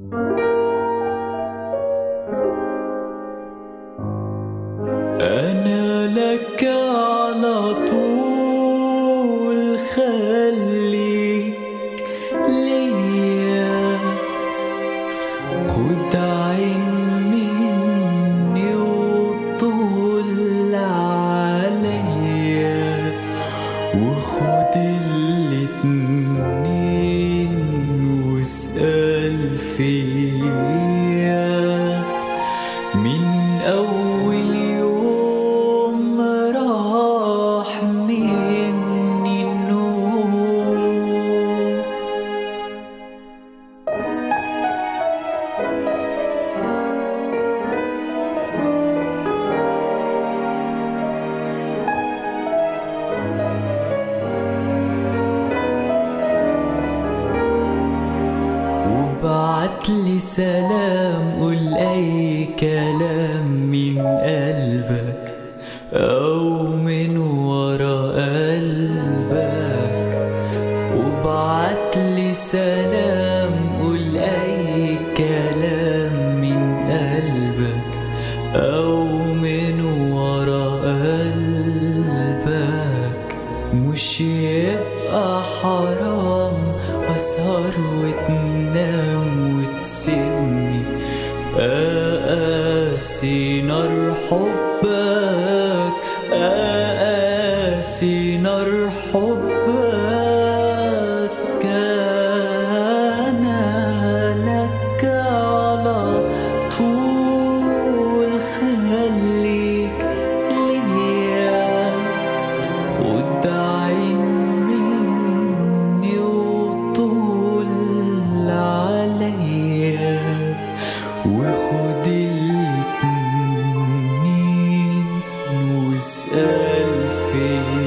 أنا لك على طول خليك ليا خد عين مني وطول عليا وخد الاتنين واسأل فيا من أول يوم راح مني النور وبعت لي سلام قول اي كلام من قلبك او من ورا قلبك وبعت لي سلام قول اي كلام من قلبك او من ورا قلبك مش يبقى حرام اسهر وتنام وتسيبني اقاسي نار حبك اقاسي نار حبك انا لك على طول خليك ليا خد عين مني وطول عليا وخد الاتنين واسأل فيا